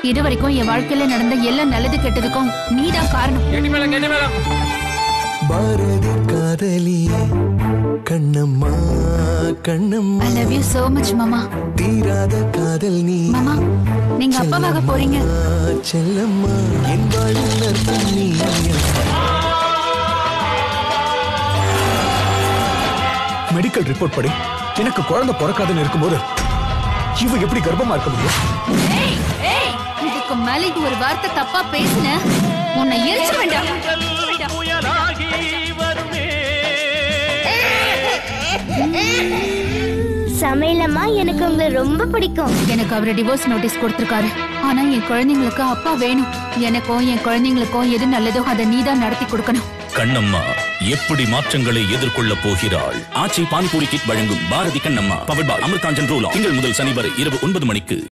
இது வரைக்கும் என் வாழ்க்கையில நடந்த எல்லா நல்லது கெட்டதுக்கும் நீதான் காரணம் கெட்டி மேளம் கெட்டி மேளம் பாரதி காதலியே Kannamma Kannamma I love you so much மாமா தீராத காதல் நீ மாமா நீங்க அப்பாவாக போறீங்க செல்லம்மா என் வாழ்வில் அர்த்தம் நீ மெடிக்கல் ரிப்போர்ட் படி எனக்கு குழந்தை பிறக்காதுன்னு இருக்கும்போது இவ எப்படி கர்ப்பமா இருக்க முடியும் ஏய், ஏய், இதுக்கு மேல இது ஒரு வார்த்தை தப்பா பேசுன உன்னை எரிச்சு வேண்டாம் புயலாகி வருமே சமையலம்மா எனக்கு உங்களை ரொம்ப பிடிக்கும் எனக்கு அவரு டிவோர்ஸ் நோட்டீஸ் கொடுத்திருக்காரு ஆனா என் குழந்தைங்களுக்கு அப்பா வேணும் எனக்கும் என் குழந்தைங்களுக்கும் எது நல்லதோ அதை நீதான் நடத்தி கொடுக்கணும் கண்ணம்மா எப்படி மாற்றங்களை எதிர்கொள்ளப் போகிறாள் ஆச்சி பானிபூரி கிட் வழங்கும் பாரதி கண்ணம்மா பவர் பாய் அமிர்தாஞ்சன் ரோலா திங்கள் முதல் சனி வரை இரவு ஒன்பது மணிக்கு